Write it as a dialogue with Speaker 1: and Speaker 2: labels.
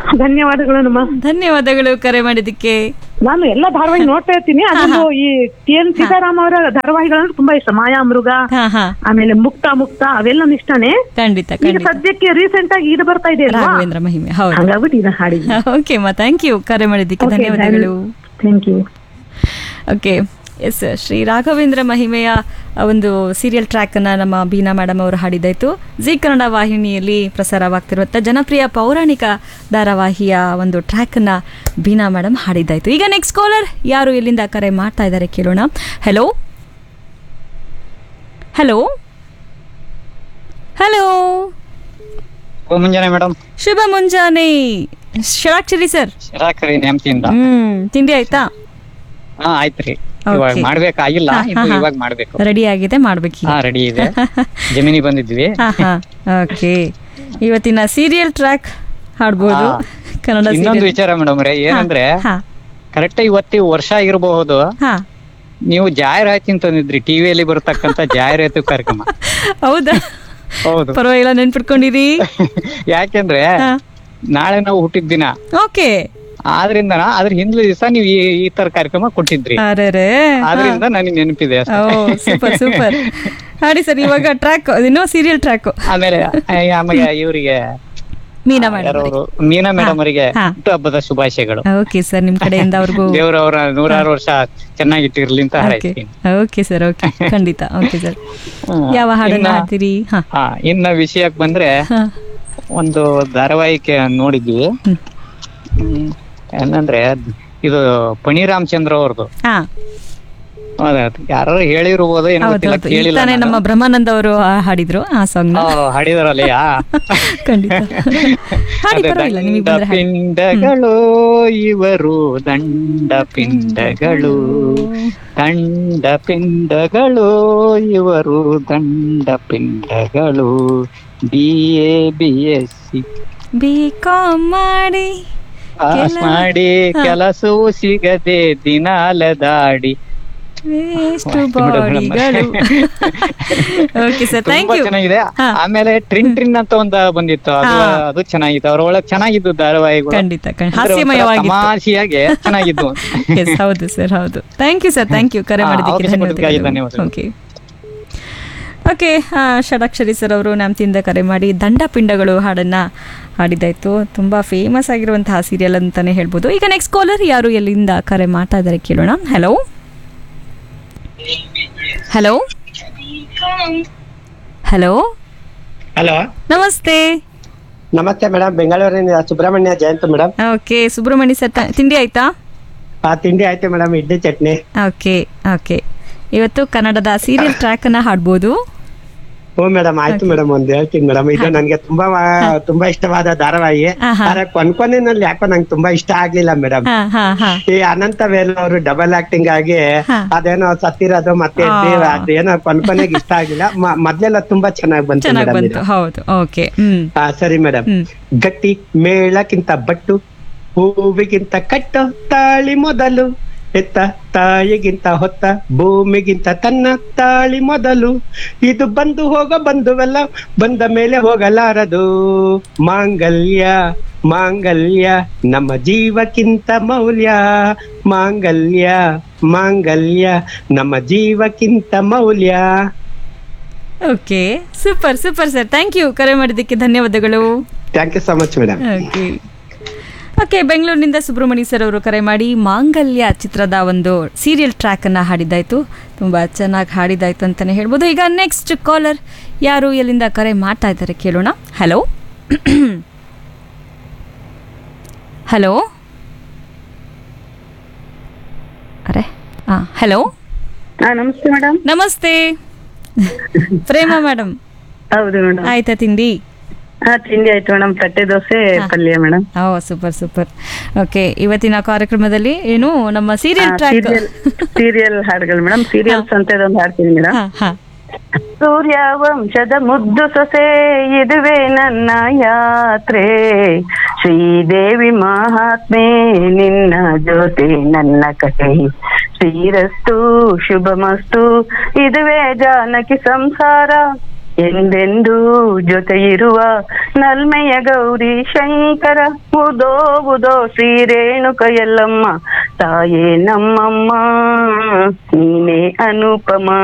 Speaker 1: ಧನ್ಯವಾದಗಳು ನಮ್ಮ
Speaker 2: ಧನ್ಯವಾದಗಳು ಕರೆ ಮಾಡಿದ್ದಕ್ಕೆ
Speaker 1: ನಾನು ಎಲ್ಲ ಧಾರಾವಾಹಿ ನೋಡ್ತಾ ಇರ್ತೀನಿ ಅದೊಂದು ಈ ಟಿ ಎನ್ ಸೀತಾರಾಮ್ ಅವರ ಧಾರಾವಾಹಿಗಳಂದ್ರೆ ತುಂಬಾ ಇಷ್ಟ ಮಾಯಾ ಮೃಗ
Speaker 2: ಹಾ ಹಾ
Speaker 1: ಆಮೇಲೆ ಮುಕ್ತ ಮುಕ್ತ ಅವೆಲ್ಲ ಇಷ್ಟಾನೇ
Speaker 2: ಖಂಡಿತ
Speaker 1: ಈಗ
Speaker 2: ಖಂಡಿತ
Speaker 1: ಸದ್ಯಕ್ಕೆ ರೀಸೆಂಟ್ ಆಗಿ ಇದು ಬರ್ತಾ ಇದೆ ಅಲ್ವಾ
Speaker 2: ರಾಘವೇಂದ್ರ ಮಹಿಮೆ ಹೌದು
Speaker 1: ಹಂಗಾಗ್ಬಿಟ್ಟು ಇದನ್ನ ಹಾಡಿದ್ವಿ
Speaker 2: ಓಕೆ ಮಾ ಥ್ಯಾಂಕ್ ಯು ಕರೆ ಮಾಡಿದ್ದಕ್ಕೆ ಧನ್ಯವಾದಗಳು
Speaker 1: thank you
Speaker 2: okay yes Shri Raghavendra ಮಹಿಮೆಯ ಆ ಒಂದು ಸೀರಿಯಲ್ ಟ್ರ್ಯಾಕನ್ನು ನಮ್ಮ ಬೀನಾ ಮೇಡಮ್ ಅವರು ಹಾಡಿದ್ದಾಯಿತು ಜಿ ಕನ್ನಡ ವಾಹಿನಿಯಲ್ಲಿ ಪ್ರಸಾರವಾಗ್ತಿರುವಂಥ ಜನಪ್ರಿಯ ಪೌರಾಣಿಕ ಧಾರಾವಾಹಿಯ ಒಂದು ಟ್ರ್ಯಾಕನ್ನು ಬೀನಾ ಮೇಡಮ್ ಹಾಡಿದ್ದಾಯಿತು ಈಗ ನೆಕ್ಸ್ಟ್ ಕಾಲರ್ ಯಾರು ಎಲ್ಲಿಂದ ಕರೆ ಮಾಡ್ತಾ ಇದ್ದಾರೆ ಕೇಳೋಣ ಹಲೋ ಹಲೋ ಹಲೋ
Speaker 3: ಮುಂಜಾನೆ ಮೇಡಮ್
Speaker 2: ಶುಭ ಮುಂಜಾನೆ ಶರಾಕ್ಷರಿ ಸರ್
Speaker 3: ಶಿರಾಕರಿ ನೇಮತಿಯಿಂದ
Speaker 2: ಹ್ಮ್ ತಿಂಡಿ ಆಯ್ತಾ
Speaker 3: ಹಾ ಆಯ್ತ್ರಿ ಇವಾಗ
Speaker 2: Okay.
Speaker 3: ಮಾಡ್ಬೇಕಾಗಿಲ್ಲ
Speaker 2: ಹಾ,
Speaker 3: ಇನ್ನು
Speaker 2: ಹಾ, ಹಾ.
Speaker 3: ಇವಾಗ ಮಾಡ್ಬೇಕು
Speaker 2: ರೆಡಿ ಆಗಿದೆ ಮಾಡ್ಬೇಕು
Speaker 3: ಹಾ ರೆಡಿ ಇದೆ ಜಮೀನಿ ಬಂದಿದ್ವಿ
Speaker 2: ಹಾ ಹಾ ಓಕೆ ಇವತ್ತಿನ ಸೀರಿಯಲ್ ಟ್ರ್ಯಾಕ್ ಹಾಡ್ಬೋದು
Speaker 3: ಹಾ.
Speaker 2: ಕನ್ನಡ
Speaker 3: ಇನ್ನೊಂದು
Speaker 2: serial.
Speaker 3: ವಿಚಾರ ಮೇಡಮ್ ರೇ ಏನಂದ್ರೆ
Speaker 2: ಹಾ
Speaker 3: ಕರೆಕ್ಟ್ ಇವತ್ತಿ ವರ್ಷ ಆಗಿರಬಹುದು
Speaker 2: ಹಾ
Speaker 3: ನೀವು ಜಾಹೀರಾತಿನ ತಂದಿದ್ರಿ ಟಿವಿಯಲ್ಲಿ ಬರತಕ್ಕಂತ ಜಾಹೀರಾತು ಕಾರ್ಯಕ್ರಮ
Speaker 2: ಹೌದಾ
Speaker 3: ಹೌದು
Speaker 2: ಪರವಾಗಿಲ್ಲ ನೆನ್ಪಿಟ್ಕೊಂಡಿರಿ
Speaker 3: ಯಾಕೆಂದ್ರೆ
Speaker 2: ಹಾ
Speaker 3: ನಾಳೆ ನಾವು ಹುಟ್ಟಿದ ದಿನ
Speaker 2: ಓಕೆ
Speaker 3: ಆದ್ರಿಂದ ಅದ್ರ ಹಿಂದಿನ ದಿವಸ ನೀವು ಈ ಈ ತರ ಕಾರ್ಯಕ್ರಮ ಕೊಟ್ಟಿದ್ರಿ
Speaker 2: ಅರೆ
Speaker 3: ಆದ್ರಿಂದ ನನಗೆ ನೆನಪಿದೆ ಅಷ್ಟೇ.
Speaker 2: ಓ ಸೂಪರ್ ಸೂಪರ್ ಹಾಡಿ ಸರ್ ಇವಾಗ ಟ್ರ್ಯಾಕ್ ಇನ್ನೂ ಸೀರಿಯಲ್ ಟ್ರ್ಯಾಕ್
Speaker 3: ಆಮೇಲೆ ಆ, ಆಮೇಲೆ ಇವರಿಗೆ
Speaker 2: ಮೀನಾ ಮೇಡಮ್
Speaker 3: ಯಾರವರು ಮೀನಾ ಮೇಡಮ್ ಅವರಿಗೆ
Speaker 2: ಹಾ.
Speaker 3: ಹುಟ್ಟುಹಬ್ಬದ ಶುಭಾಶಯಗಳು
Speaker 2: ಓಕೆ ಸರ್ ನಿಮ್ ಕಡೆಯಿಂದ ಅವ್ರಿಗೂ
Speaker 3: ದೇವರವರ ನೂರಾರು ವರ್ಷ ಚೆನ್ನಾಗಿಟ್ಟಿರ್ಲಿ ಅಂತ
Speaker 2: ಓಕೆ
Speaker 3: ಹಾರೈಸ್ತೀನಿ
Speaker 2: ಓಕೆ ಸರ್ ಓಕೆ ಖಂಡಿತ ಓಕೆ ಸರ್
Speaker 3: ಹ್ಮ್.
Speaker 2: ಯಾವ ಹಾಡನ್ನ
Speaker 3: ಇನ್ನ-
Speaker 2: ಹಾಡ್ತೀರಿ ಹಾ
Speaker 3: ಹಾ ಇನ್ನ ವಿಷಯಕ್ಕೆ ಬಂದ್ರೆ
Speaker 2: ಹಾ
Speaker 3: ಒಂದು ಧಾರಾವಾಹಿಕೆ ನೋಡಿದ್ವಿ
Speaker 2: ಹ್ಮ್.
Speaker 3: ಹ್ಮ್. ಏನಂದ್ರೆ ಇದು ಪಣಿ ರಾಮಚಂದ್ರ ಅವ್ರದ್ದು
Speaker 2: ಹಾ
Speaker 3: ಯಾರು ಹೇಳಿರ್ಬೋದು ಏನೋ ಗೊತ್ತಿಲ್ಲ
Speaker 2: ಹೌದೌದು ಈಗ
Speaker 3: ಕೇಳಿಲ್ಲ
Speaker 2: ತಾನೇ
Speaker 3: ನಾನು.
Speaker 2: ನಮ್ಮ ಬ್ರಹ್ಮಾನಂದ ಅವರು ಹಾಡಿದ್ರು ಆ ಸಾಂಗ್
Speaker 3: ಆ, ಹಾಡಿದಾರಲ್ಲ ಯಾ
Speaker 2: ಖಂಡಿತ ಹಾಡಿ
Speaker 3: ಅದೇ
Speaker 2: ಪರವಾಗಿಲ್ಲ ನಿಮಗೆ
Speaker 3: ದಂಡ
Speaker 2: ಬಂದ್ರೆ ಹಾಡಿ
Speaker 3: ಪಿಂಡಗಳು ಇವರು ದಂಡ ಪಿಂಡಗಳು ದಂಡ ಪಿಂಡಗಳು ಇವರು ದಂಡ ಪಿಂಡಗಳು B A B S C
Speaker 2: B com ಮಾಡಿ
Speaker 3: ಪಾಸ್
Speaker 2: ಕೆಲ-
Speaker 3: ಮಾಡಿ ಕೆಲಸವೂ ಸಿಗದೆ ದಿನಾಲದಾಡಿ
Speaker 2: ವೇಸ್ಟ್
Speaker 3: ಅಷ್ಟೇ ಬಿಡು ಮೇಡಮ್.
Speaker 2: ಬಾಡಿಗಳು ಓಕೆ ಸರ್ ಥ್ಯಾಂಕ್
Speaker 3: ತುಂಬಾ
Speaker 2: ಯು
Speaker 3: ಚೆನ್ನಾಗಿದೆ
Speaker 2: ಹಾ.
Speaker 3: ಆಮೇಲೆ ಟ್ರಿನ್ ಟ್ರಿನ್ ಅಂತ ಒಂದು ಬಂದಿತ್ತು ಅದು
Speaker 2: ಹಾ.
Speaker 3: ಅದು ಚೆನ್ನಾಗಿತ್ತು ಅವ್ರ ಒಳಗೆ ಚೆನ್ನಾಗಿದ್ದು ಧಾರಾವಾಹಿಗಳು
Speaker 2: ಖಂಡಿತ ಖಂಡಿತ.
Speaker 3: ಅಂದ್ರೆ ಒಂಥರ
Speaker 2: ಹಾಸ್ಯಮಯವಾಗಿತ್ತು
Speaker 3: ತಮಾಷೆಯಾಗಿ ಚೆನ್ನಾಗಿದ್ದು
Speaker 2: ಎಸ್ ಹೌದು ಸರ್ ಹೌದು thank you sir thank you ಕರೆ
Speaker 3: ಹಾ,
Speaker 2: ಮಾಡಿದ್ದಕ್ಕೆ
Speaker 3: ಅವಕಾಶ ಕೊಟ್ಟಿದ್ದಕ್ಕಾಗಿ
Speaker 2: ಧನ್ಯವಾದಗಳು
Speaker 3: ಧನ್ಯವಾದಗಳು.
Speaker 2: ಓಕೆ ಓಕೆ ಷಡಾಕ್ಷರಿ ಸರ್ ಅವರು ನ್ಯಾಮ್ತಿಯಿಂದ ಕರೆ ಮಾಡಿ ದಂಡಪಿಂಡಗಳು ಹಾಡನ್ನ ಹಾಡಿದ್ದಾಯ್ತು ತುಂಬಾ ಫೇಮಸ್ ಆಗಿರುವಂತಹ ಸೀರಿಯಲ್ ಅಂತಾನೆ ಹೇಳ್ಬೋದು ಈಗ ನೆಕ್ಸ್ಟ್ ಕಾಲರ್ ಯಾರು ಎಲ್ಲಿಂದ ಕರೆ ಮಾಡ್ತಾ ಇದ್ದಾರೆ ಕೇಳೋಣ ಹಲೋ ಹಲೋ ಹಲೋ
Speaker 4: ಹಲೋ
Speaker 2: ನಮಸ್ತೆ
Speaker 4: ನಮಸ್ತೆ ಮೇಡಮ್ ಬೆಂಗಳೂರಿನ Subrahmanya Jayanth madam
Speaker 2: okay Subrahmanya sir ತ- ತಿಂಡಿ ಆಯ್ತಾ
Speaker 4: ಆ ತಿಂಡಿ ಆಯ್ತು madam idli chutney
Speaker 2: okay okay ಇವತ್ತು ಕನ್ನಡದ ಸೀರಿಯಲ್ ಟ್ರ್ಯಾಕ್ ಅನ್ನ ಹಾಡ್ಬೋದು
Speaker 4: ಹ್ಞೂ ಮೇಡಮ್ ಆಯ್ತು ಮೇಡಮ್ ಒಂದ್ ಹೇಳ್ತೀನಿ ಮೇಡಮ್ ಇದು ನನ್ಗೆ ತುಂಬಾ ವಾ- ತುಂಬಾ ಇಷ್ಟವಾದ ಧಾರಾವಾಹಿ
Speaker 2: ಆಹಾ.
Speaker 4: ಆದ್ರೆ ಕೊನ್ಕೊನೆನಲ್ಲಿ ಯಾಕೋ ನಂಗೆ ತುಂಬಾ ಇಷ್ಟ ಆಗ್ಲಿಲ್ಲ ಮೇಡಮ್
Speaker 2: ಹಾ ಹಾ ಹಾ
Speaker 4: ಈ ಅನಂತ ವೇಲ್ ಅವರು ಡಬಲ್ ಆಕ್ಟಿಂಗ್ ಆಗಿ
Speaker 2: ಹಾ.
Speaker 4: ಅದೇನೋ ಸತ್ತಿರೋದು ಮತ್ತೆ ಎದ್ದಿ
Speaker 2: ಆ.
Speaker 4: ಅದೇನೋ ಕೊನ್ಕೊನೆಗೆ ಇಷ್ಟ ಆಗಿಲ್ಲ ಮ- ಮೊದ್ಲೆಲ್ಲ ತುಂಬಾ ಚೆನ್ನಾಗಿ ಬಂತು
Speaker 2: ಚೆನ್ನಾಗಿ
Speaker 4: ಮೇಡಮ್
Speaker 2: ಬಂತು ಹೌದು ಓಕೆ ಹ್ಮ್
Speaker 4: ಹಾ ಸರಿ ಮೇಡಮ್
Speaker 2: ಹ್ಮ್
Speaker 4: ಗಟ್ಟಿ ಮೇಳಕ್ಕಿಂತ ಬಟ್ಟು ಹೂವಿಗಿಂತ ಕಟ್ಟು ತಾಳಿ ಮೊದಲು ಎತ್ತ ತಾಯಿಗಿಂತ ಹೊತ್ತ ಭೂಮಿಗಿಂತ ತನ್ನ ತಾಳಿ ಮೊದಲು ಇದು ಬಂದು ಹೋಗ ಬಂದುವೆಲ್ಲ ಬಂದ ಮೇಲೆ ಹೋಗಲಾರದು ಮಾಂಗಲ್ಯ ಮಾಂಗಲ್ಯ ನಮ್ಮ ಜೀವಕ್ಕಿಂತ ಮೌಲ್ಯ ಮಾಂಗಲ್ಯ ಮಾಂಗಲ್ಯ ನಮ್ಮ ಜೀವಕ್ಕಿಂತ ಮೌಲ್ಯ
Speaker 2: okay super super sir thank you ಕರೆ ಮಾಡಿದ್ದಕ್ಕೆ ಧನ್ಯವಾದಗಳು
Speaker 4: thank you so much madam
Speaker 2: okay okay ಬೆಂಗಳೂರಿನಿಂದ ಸುಬ್ರಹ್ಮಣ್ಯ ಸರ್ ಅವರು ಕರೆ ಮಾಡಿ ಮಾಂಗಲ್ಯ ಚಿತ್ರದ ಒಂದು ಸೀರಿಯಲ್ ಟ್ರ್ಯಾಕ್ ಅನ್ನ ಹಾಡಿದ್ದಾಯ್ತು ತುಂಬಾ ಚೆನ್ನಾಗಿ ಹಾಡಿದ್ದಾಯ್ತು ಅಂತಾನೆ ಹೇಳ್ಬೋದು ಈಗ ನೆಕ್ಸ್ಟ್ ಕಾಲರ್ ಯಾರು ಎಲ್ಲಿಂದ ಕರೆ ಮಾಡ್ತಾ ಇದ್ದಾರೆ ಕೇಳೋಣ ಹಲೋ ಹಲೋ ಅರೆ ಹಾ ಹಲೋ
Speaker 1: ಹಾ ನಮಸ್ತೆ ಮೇಡಮ್
Speaker 2: ನಮಸ್ತೆ ಪ್ರೇಮ ಮೇಡಮ್
Speaker 1: ಹೌದು ಮೇಡಮ್
Speaker 2: ಆಯ್ತಾ ತಿಂಡಿ
Speaker 1: ಹಾ ತಿಂಡಿ ಆಯ್ತು ಮೇಡಮ್ ತಟ್ಟೆ ದೋಸೆ ಪಲ್ಯ ಮೇಡಮ್
Speaker 2: ಓ ಸೂಪರ್ ಸೂಪರ್ ಓಕೆ ಇವತ್ತಿನ ಕಾರ್ಯಕ್ರಮದಲ್ಲಿ ಏನು ನಮ್ಮ ಸೀರಿಯಲ್ ಟ್ರ್ಯಾಕ್
Speaker 1: ಸೀರಿಯಲ್ ಸೀರಿಯಲ್ ಹಾಡುಗಳು ಮೇಡಮ್ ಸೀರಿಯಲ್ಸ್ ಅಂತ ಇದೊಂದು ಹಾಡ್ತೀನಿ ಮೇಡಮ್
Speaker 2: ಹಾ ಹಾ
Speaker 1: ಸೂರ್ಯ ವಂಶದ ಮುದ್ದು ಸೊಸೆ ಇದುವೆ ನನ್ನ ಯಾತ್ರೆ ಶ್ರೀದೇವಿ ಮಹಾತ್ಮೆ ನಿನ್ನ ಜೊತೆ ನನ್ನ ಕಥೆ ಶ್ರೀರಸ್ತು ಶುಭಮಸ್ತು ಇದುವೇ ಜಾನಕಿ ಸಂಸಾರ
Speaker 5: ಎಂದೆಂದೂ ಜೊತೆ ಇರುವ ನಲ್ಮೆಯ ಗೌರಿ ಶಂಕರ ಉದೋ ಉದೋ ಶ್ರೀ ರೇಣುಕ ಎಲ್ಲಮ್ಮ ತಾಯೇ ನಮ್ಮಮ್ಮ ನೀನೇ ಅನುಪಮ